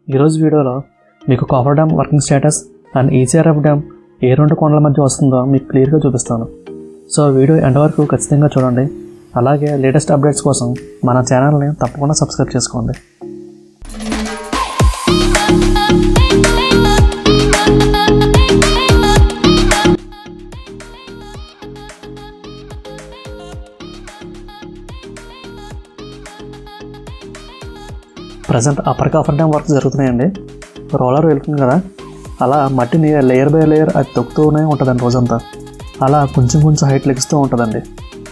ఈరోజు వీడియోలో మీకు coffer dam working status and ECRF dam ఏ రెండు కొండల మధ్య వస్తుందో మీకు క్లియర్గా చూపిస్తాను సో వీడియో ఎండ్ వరకు ఖచ్చితంగా చూడండి అలాగే లేటెస్ట్ అప్డేట్స్ కోసం మన ఛానల్ని తప్పకుండా సబ్స్క్రైబ్ చేసుకోండి present upper coffer dam work జరుగుతున్నాయండి రోలర్ వెళ్తుంది కదా అలా మట్టిని లేయర్ బై లేయర్ అది తొక్కుతూనే ఉంటుందండి రోజంతా అలా కొంచెం కొంచెం హైట్ లెగిస్తూ ఉంటుందండి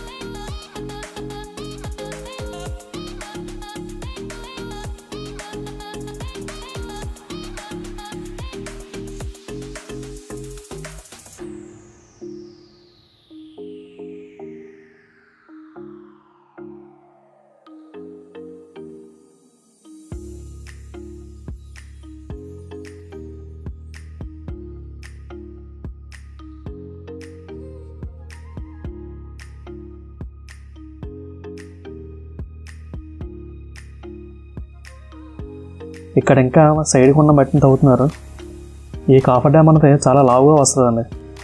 ఇక్కడ ఇంకా సైడ్కి ఉన్న మట్టిని తవ్వుతున్నారు ఈ కాఫర్ డ్యామ్ అనేది చాలా లావుగా వస్తుందండి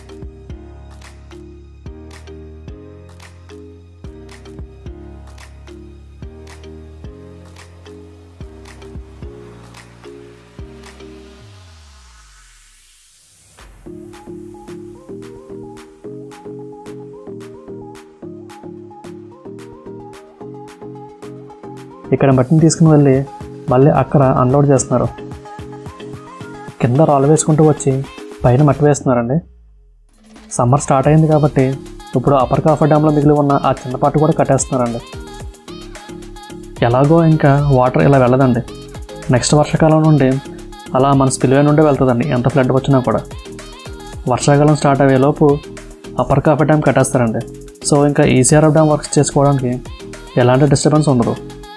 ఇక్కడ మట్టిని తీసుకుని వెళ్ళి మళ్ళీ అక్కడ అన్లోడ్ చేస్తున్నారు కింద రాళ్ళు వేసుకుంటూ వచ్చి పైన మట్టి వేస్తున్నారండి సమ్మర్ స్టార్ట్ అయింది కాబట్టి ఇప్పుడు అప్పర్ కాఫర్ డ్యామ్లో మిగిలి ఉన్న ఆ చిన్న పాటు కూడా కట్టేస్తున్నారండి ఎలాగో ఇంకా వాటర్ ఇలా వెళ్ళదండి నెక్స్ట్ వర్షాకాలం నుండి అలా మన స్పిల్వే నుండి వెళ్తుందండి ఎంత ఫ్లడ్ వచ్చినా కూడా వర్షాకాలం స్టార్ట్ అయ్యేలోపు అప్పర్ కాఫర్ డ్యామ్ కట్టేస్తారండి సో ఇంకా ఈసీఆర్ఎఫ్ డ్యామ్ వర్క్స్ చేసుకోవడానికి ఎలాంటి డిస్టర్బెన్స్ ఉండదు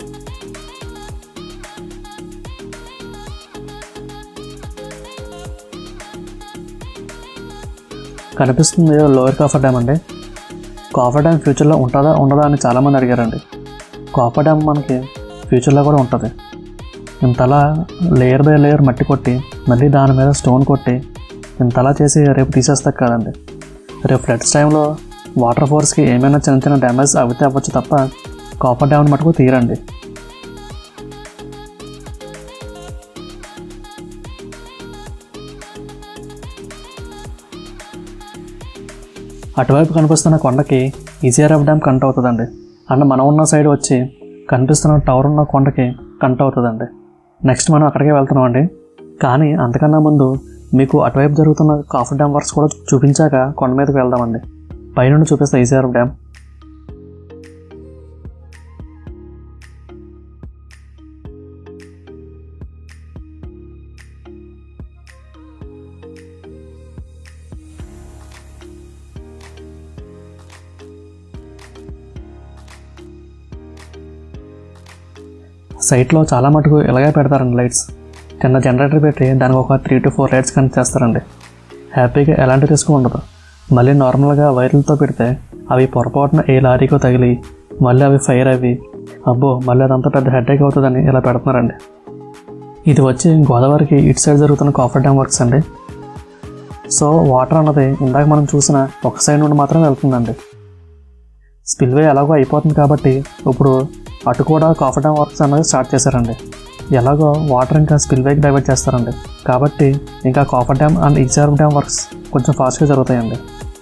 కనిపిస్తుంది లోయర్ కాఫర్ డ్యామ్ అండి కాఫర్ డ్యామ్ ఫ్యూచర్లో ఉంటుందా ఉండదా అని చాలామంది అడిగారండి కాఫర్ డ్యామ్ మనకి ఫ్యూచర్లో కూడా ఉంటుంది ఇంతలా లేయర్ బై లేయర్ మట్టి కొట్టి మళ్ళీ దాని మీద స్టోన్ కొట్టి ఇంతలా చేసి రేపు తీసేస్తాం కదండి రేపు ఫ్లడ్స్ టైంలో వాటర్ ఫోర్స్కి ఏమైనా చిన్న చిన్న డ్యామేజ్ అవితే అవ్వచ్చు తప్ప కాఫర్ డ్యామ్ మటుకు తీరండి అటువైపు కనిపిస్తున్న కొండకి ఈసీఆర్ఎఫ్ డ్యామ్ కంట అవుతుందండి అండ్ మనం ఉన్న సైడ్ వచ్చి కనిపిస్తున్న టవర్ ఉన్న కొండకి కంట అవుతుందండి నెక్స్ట్ మనం అక్కడికే వెళ్తున్నాం అండి కానీ అంతకన్నా ముందు మీకు అటువైపు జరుగుతున్న కాఫర్ డ్యామ్ వర్క్స్ కూడా చూపించాక కొండ మీదకి వెళ్దామండి పైనుండి చూపిస్తా ఈసీఆర్ఎఫ్ డ్యామ్ సైట్లో చాలా మటుకు ఇలాగే పెడతారండి లైట్స్ చిన్న జనరేటర్ పెట్టి దానికి ఒక three to four lights connect చేస్తారండి హ్యాపీగా ఎలాంటి రిస్క్ ఉండదు మళ్ళీ నార్మల్గా వైర్లతో పెడితే అవి పొరపాటున ఏ లారీకో తగిలి మళ్ళీ అవి ఫైర్ అవి అబ్బో మళ్ళీ అదంతా పెద్ద హెడేక్ అవుతుందని ఇలా పెడుతున్నారండి ఇది వచ్చి గోదావరికి ఇటు సైడ్ జరుగుతున్న కాఫర్ డ్యామ్ వర్క్స్ అండి సో వాటర్ అన్నది ఇందాక మనం చూసిన ఒక సైడ్ నుండి మాత్రం వెళ్తుందండి స్పిల్వే ఎలాగో అయిపోతుంది కాబట్టి ఇప్పుడు అటు కూడా కాఫర్ డ్యామ్ వర్క్స్ అనేది స్టార్ట్ చేశారండి ఎలాగో వాటర్ ఇంకా స్పిల్వేకి డైవర్ట్ చేస్తారండి కాబట్టి ఇంకా coffer dam and ECR dam works కొంచెం ఫాస్ట్గా జరుగుతాయండి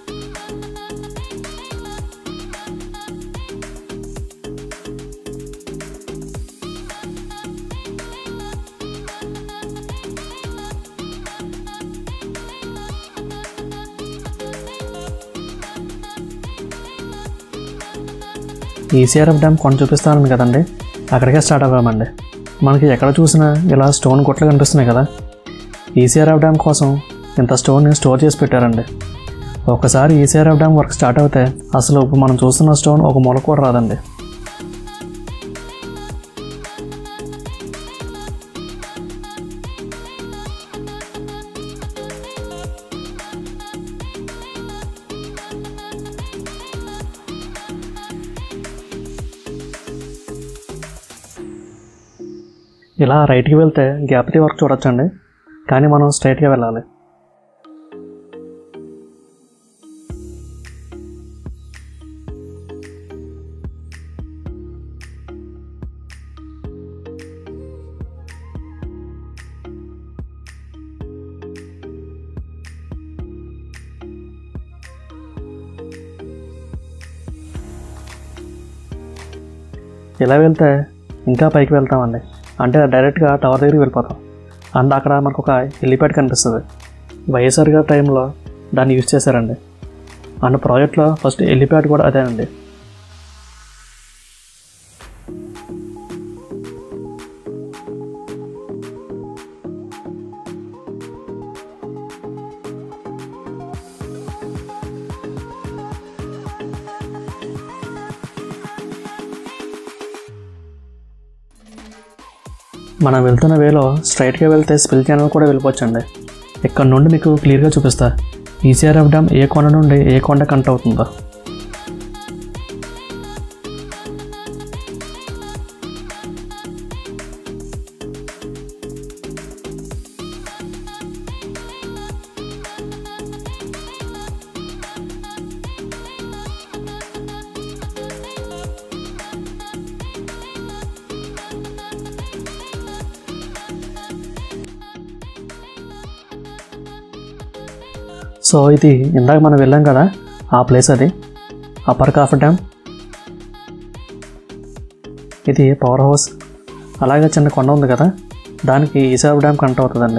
ఈసీఆర్ఎఫ్ డ్యామ్ కొండ చూపిస్తానని కదండి అక్కడికే స్టార్ట్ అవ్వామండి మనకి ఎక్కడ చూసినా ఇలా స్టోన్ గుట్లు కనిపిస్తున్నాయి కదా ఈసీఆర్ఎఫ్ డ్యామ్ కోసం ఇంత స్టోన్ని స్టోర్ చేసి పెట్టారండి ఒకసారి ఈసీఆర్ఎఫ్ డ్యామ్ వర్క్ స్టార్ట్ అవుతే అసలు ఇప్పుడు మనం చూస్తున్న స్టోన్ ఒక మొల కూడా రాదండి ఇలా రైట్కి వెళ్తే గ్యాప్ త్రీ వరకు చూడొచ్చండి కానీ మనం స్ట్రైట్గా వెళ్ళాలి ఇలా వెళ్తే ఇంకా పైకి వెళ్తామండి అంటే డైరెక్ట్గా టవర్ దగ్గరికి వెళ్ళిపోతాం అండ్ అక్కడ మనకు ఒక హెలిప్యాడ్ కనిపిస్తుంది వైఎస్ఆర్ గారి టైంలో దాన్ని యూజ్ చేశారండి అండ్ ప్రాజెక్ట్లో ఫస్ట్ హెలిప్యాడ్ కూడా అదేనండి మనం వెళ్తున్న వేలో స్ట్రైట్గా వెళ్తే స్పిల్ ఛానల్ కూడా వెళ్ళిపోవచ్చండి ఇక్కడ నుండి మీకు క్లియర్గా చూపిస్తా ఈసీఆర్ఎఫ్ డ్యామ్ ఏ కొండ నుండి ఏ కొండ కనెక్ట్ అవుతుందో సో ఇది ఇందాక మనం వెళ్ళాం కదా ఆ ప్లేస్ అది అప్పర్ కాఫ్ డ్యామ్ ఇది పవర్ హౌస్ అలాగే చిన్న కొండ ఉంది కదా దానికి ఈసాబ్ డ్యామ్ కనెక్ట్ అవుతుందండి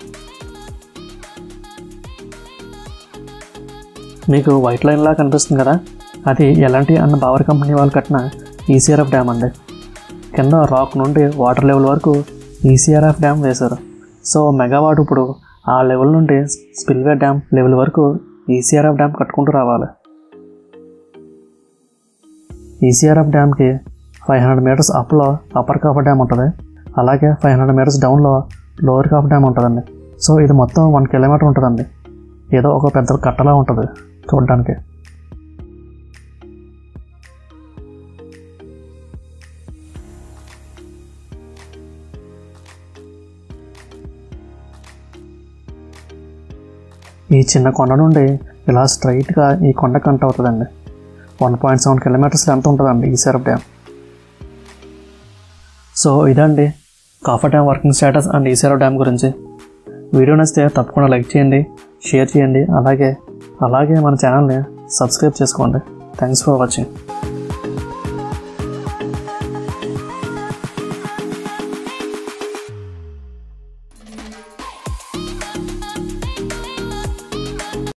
మీకు వైట్ లైన్ లా కనిపిస్తుంది కదా అది ఎలాంటి అన్న పవర్ కంపెనీ వాళ్ళు కట్టిన ఈసీఆర్ఎఫ్ డ్యామ్ అండి కింద రాక్ నుండి వాటర్ లెవెల్ వరకు ఈసీఆర్ఎఫ్ డ్యామ్ వేశారు సో మెగావాట్ ఇప్పుడు ఆ లెవెల్ నుండి స్పిల్వే డ్యామ్ లెవెల్ వరకు ఈసీఆర్ఎఫ్ డ్యామ్ కట్టుకుంటూ రావాలి ఈసీఆర్ఎఫ్ డ్యామ్కి ఫైవ్ హండ్రెడ్ మీటర్స్ అప్లో అప్పర్ కాఫర్ డ్యామ్ ఉంటుంది అలాగే ఫైవ్ హండ్రెడ్ మీటర్స్ డౌన్లో లోవర్ కాఫర్ డ్యామ్ ఉంటుందండి సో ఇది మొత్తం వన్ కిలోమీటర్ ఉంటుందండి ఏదో ఒక పెద్ద కట్టలా ఉంటుంది చూడడానికి ఈ చిన్న కొండ నుండి ఇలా స్ట్రైట్గా ఈ కొండ కంట అవుతుందండి వన్ పాయింట్ సెవెన్ కిలోమీటర్స్ ఎంత ఉంటుందండి ఈ సెరప్ డ్యామ్ సో ఇదండి coffer dam working status and ECRF dam గురించి వీడియో నచ్చితే తప్పకుండా లైక్ చేయండి షేర్ చేయండి అలాగే అలాగే మన ఛానల్ని సబ్స్క్రైబ్ చేసుకోండి థ్యాంక్స్ ఫర్ వాచింగ్